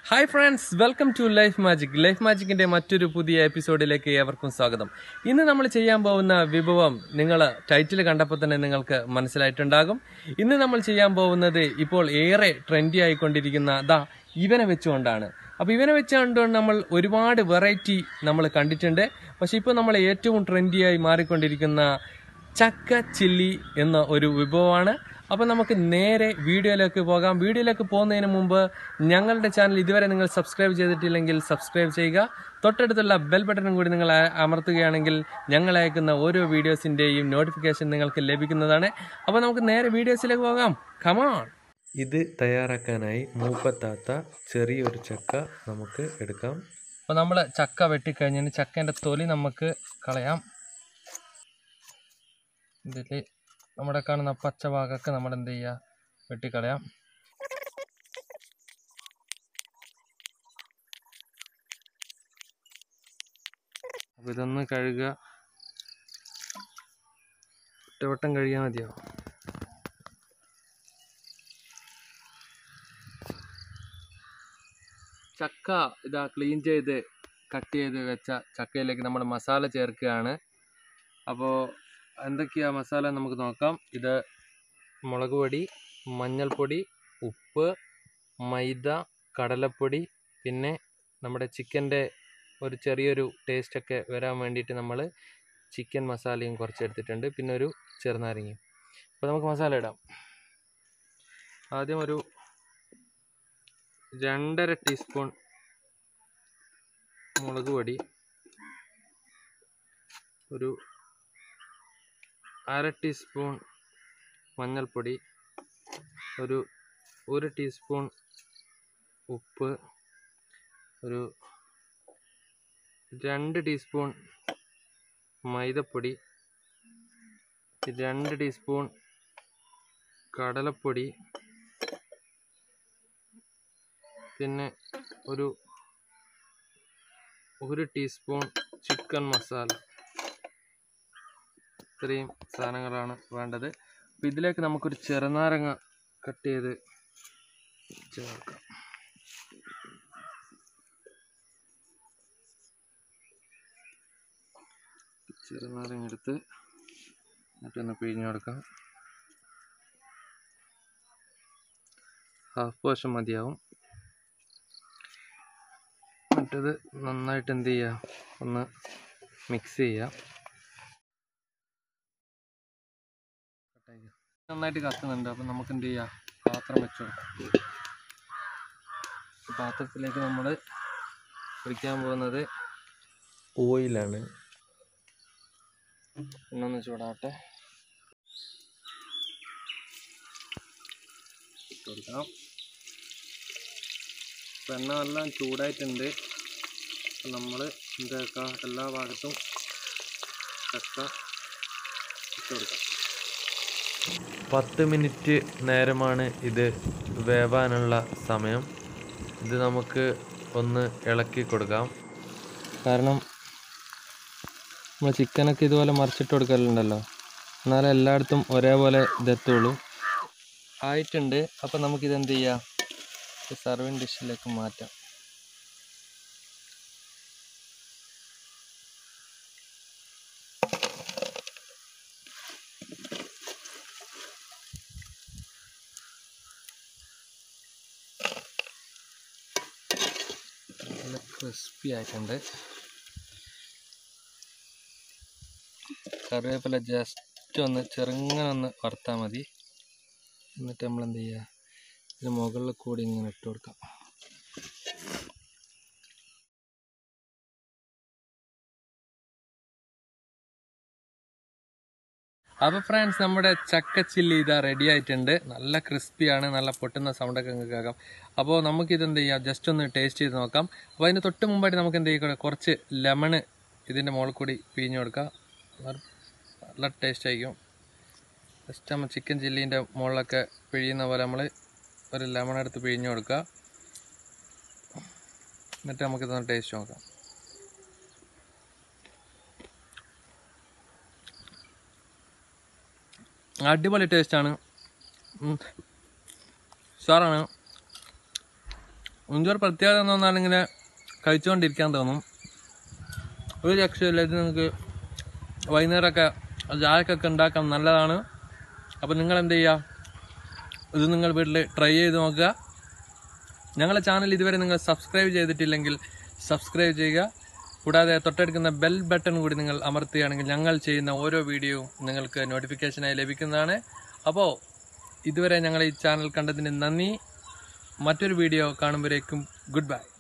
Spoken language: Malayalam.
hi friends welcome to life magic life മാജിക്കിന്റെ മറ്റൊരു പുതിയ എപ്പിസോഡിലേക്ക് ഏവർക്കും സ്വാഗതം ഇന്ന് നമ്മൾ ചെയ്യാൻ പോകുന്ന വിഭവം നിങ്ങൾ ടൈറ്റിൽ കണ്ടപ്പോൾ തന്നെ നിങ്ങൾക്ക് മനസ്സിലായിട്ടുണ്ടാകും ഇന്ന് നമ്മൾ ചെയ്യാൻ പോകുന്നത് ഇപ്പോൾ ഏറെ ട്രെൻഡി ആയിക്കൊണ്ടിരിക്കുന്ന ദാ ഇവനെ വെച്ചുകൊണ്ടാണ് അപ്പോൾ ഇവനെ വെച്ചുകൊണ്ട് നമ്മൾ ഒരുപാട് വെറൈറ്റി നമ്മൾ കണ്ടിട്ടുണ്ട് പക്ഷെ ഇപ്പോൾ നമ്മൾ ഏറ്റവും ട്രെൻഡിയായി മാറിക്കൊണ്ടിരിക്കുന്ന ചക്ക ചില്ലി എന്ന ഒരു വിഭവമാണ് അപ്പോൾ നമുക്ക് നേരെ വീഡിയോയിലേക്ക് പോകാം വീഡിയോയിലേക്ക് പോകുന്നതിന് മുമ്പ് ഞങ്ങളുടെ ചാനൽ ഇതുവരെ നിങ്ങൾ സബ്സ്ക്രൈബ് ചെയ്തിട്ടില്ലെങ്കിൽ സബ്സ്ക്രൈബ് ചെയ്യുക തൊട്ടടുത്തുള്ള ബെൽ ബട്ടണും കൂടി നിങ്ങൾ ആ- അമർത്തുകയാണെങ്കിൽ ഞങ്ങൾ അയക്കുന്ന ഓരോ വീഡിയോസിൻ്റെയും നോട്ടിഫിക്കേഷൻ നിങ്ങൾക്ക് ലഭിക്കുന്നതാണ് അപ്പോൾ നമുക്ക് നേരെ വീഡിയോസിലേക്ക് പോകാം കമാൺ ഇത് തയ്യാറാക്കാനായി മൂപ്പത്താത്ത ചെറിയൊരു ചക്ക നമുക്ക് എടുക്കാം അപ്പോൾ നമ്മൾ ചക്ക വെട്ടിക്കഴിഞ്ഞതിന് ചക്കേൻ്റെ തൊലി നമുക്ക് കളയാം ഇതിൽ നമ്മുടെ കാണുന്ന പച്ച ഭാഗമൊക്കെ നമ്മൾ എന്ത് ചെയ്യുക വെട്ടിക്കളയാം അപ്പോൾ ഇതൊന്ന് കഴുകുക ഒറ്റവട്ടം കഴുകിയാൽ മതിയോ ചക്ക ഇതാ ക്ലീൻ ചെയ്ത് കട്ട് ചെയ്ത് വെച്ച ചക്കയിലേക്ക് നമ്മൾ മസാല ചേർക്കുകയാണ് അപ്പോൾ എന്തൊക്കെയാ മസാല നമുക്ക് നോക്കാം ഇത് മുളക് പൊടി മഞ്ഞൾപ്പൊടി ഉപ്പ് മൈദ കടലപ്പൊടി പിന്നെ നമ്മുടെ ചിക്കൻ്റെ ഒരു ചെറിയൊരു ടേസ്റ്റൊക്കെ വരാൻ വേണ്ടിയിട്ട് നമ്മൾ ചിക്കൻ മസാലയും കുറച്ച് എടുത്തിട്ടുണ്ട് പിന്നെ ഒരു ചെറുനാരങ്ങയും അപ്പോൾ നമുക്ക് മസാല ഇടാം ആദ്യം ഒരു രണ്ടര ടീസ്പൂൺ മുളക് പൊടി ഒരു അര ടീസ്പൂൺ മഞ്ഞൾപ്പൊടി ഒരു ഒരു ടീസ്പൂൺ ഉപ്പ് ഒരു രണ്ട് ടീസ്പൂൺ മൈദപ്പൊടി രണ്ട് ടീസ്പൂൺ കടലപ്പൊടി പിന്നെ ഒരു ഒരു ടീസ്പൂൺ ചിക്കൻ മസാല ഇത്രയും സാധനങ്ങളാണ് വേണ്ടത് അപ്പോൾ ഇതിലേക്ക് നമുക്കൊരു ചെറുനാരങ്ങ കട്ട് ചെയ്ത് ചേർക്കാം ചെറുനാരങ്ങ എടുത്ത് എന്നിട്ടൊന്ന് പിഴിഞ്ഞു കൊടുക്കാം ഹാഫ് പോർഷൻ മതിയാവും മറ്റത് നന്നായിട്ട് എന്ത് ചെയ്യുക ഒന്ന് മിക്സ് ചെയ്യുക നന്നായിട്ട് കത്തുന്നുണ്ട് അപ്പം നമുക്ക് എന്ത് ചെയ്യാം പാത്രം വെച്ചു കൊടുക്കാം പാത്രത്തിലേക്ക് നമ്മൾ ഒഴിക്കാൻ പോകുന്നത് ഓയിലാണ് എണ്ണൊന്ന് ചൂടാവട്ടെ ഇട്ട് കൊടുക്കാം ഇപ്പം എണ്ണ എല്ലാം ചൂടായിട്ടുണ്ട് നമ്മൾ എന്താക്കാം എല്ലാ ഭാഗത്തും ചക്ക ഇട്ട് കൊടുക്കാം പത്ത് മിനിറ്റ് നേരമാണ് ഇത് വേവാനുള്ള സമയം ഇത് നമുക്ക് ഒന്ന് ഇളക്കി കൊടുക്കാം കാരണം നമ്മൾ ചിക്കനൊക്കെ ഇതുപോലെ മറിച്ചിട്ട് കൊടുക്കലുണ്ടല്ലോ എന്നാലും എല്ലായിടത്തും ഒരേപോലെ ഇതെത്തുള്ളൂ ആയിട്ടുണ്ട് അപ്പം നമുക്കിത് എന്ത് ചെയ്യാം സർവിങ് ഡിഷിലേക്ക് മാറ്റാം നല്ല ക്രിസ്പി ആയിട്ടുണ്ട് കറിവേപ്പില ജസ്റ്റ് ഒന്ന് ചെറുങ്ങനെ ഒന്ന് വറുത്താൽ മതി എന്നിട്ട് നമ്മൾ എന്ത് ചെയ്യുക ഇത് മുകളിൽ കൂടി ഇങ്ങനെ ഇട്ട് കൊടുക്കാം അപ്പോൾ ഫ്രണ്ട്സ് നമ്മുടെ ചക്ക ചില്ലി ഇതാ റെഡി ആയിട്ടുണ്ട് നല്ല ക്രിസ്പിയാണ് നല്ല പൊട്ടുന്ന സൗണ്ടൊക്കെ നിങ്ങൾക്ക് കേൾക്കാം അപ്പോൾ നമുക്കിത് എന്ത് ചെയ്യാം ജസ്റ്റ് ഒന്ന് ടേസ്റ്റ് ചെയ്ത് നോക്കാം അപ്പോൾ അതിന് തൊട്ട് മുമ്പായിട്ട് നമുക്ക് എന്ത് ചെയ്യണം കുറച്ച് ലെമണ് ഇതിൻ്റെ മുകളിൽ കൂടി പിഴിഞ്ഞ് കൊടുക്കാം നല്ല ടേസ്റ്റ് ആയിരിക്കും ജസ്റ്റ് നമ്മൾ ചിക്കൻ ചില്ലീൻ്റെ മുകളിലൊക്കെ പിഴിയുന്ന പോലെ നമ്മൾ ഒരു ലെമൺ എടുത്ത് പിഴിഞ്ഞ് കൊടുക്കുക എന്നിട്ട് നമുക്കിതൊന്ന് ടേസ്റ്റ് നോക്കാം അടിപൊളി ടേസ്റ്റാണ് സാറാണ് ഇതിൻ്റെ ഒരു പ്രത്യേകത എന്ന് പറഞ്ഞാൽ ഇങ്ങനെ കഴിച്ചുകൊണ്ടിരിക്കാൻ തോന്നും ഒരു രക്ഷയില്ല ഇത് നിങ്ങൾക്ക് വൈകുന്നേരമൊക്കെ ചായക്കൊക്കെ ഉണ്ടാക്കാൻ നല്ലതാണ് അപ്പോൾ നിങ്ങൾ എന്ത് ചെയ്യുക ഇത് നിങ്ങൾ വീട്ടിൽ ട്രൈ ചെയ്ത് നോക്കുക ഞങ്ങളുടെ ചാനൽ ഇതുവരെ നിങ്ങൾ സബ്സ്ക്രൈബ് ചെയ്തിട്ടില്ലെങ്കിൽ സബ്സ്ക്രൈബ് ചെയ്യുക കൂടാതെ തൊട്ടടുക്കുന്ന ബെൽ ബട്ടൺ കൂടി നിങ്ങൾ അമർത്തുകയാണെങ്കിൽ ഞങ്ങൾ ചെയ്യുന്ന ഓരോ വീഡിയോയും നിങ്ങൾക്ക് നോട്ടിഫിക്കേഷനായി ലഭിക്കുന്നതാണ് അപ്പോൾ ഇതുവരെ ഞങ്ങൾ ഈ ചാനൽ കണ്ടതിന് നന്ദി മറ്റൊരു വീഡിയോ കാണുമ്പോഴേക്കും ഗുഡ് ബൈ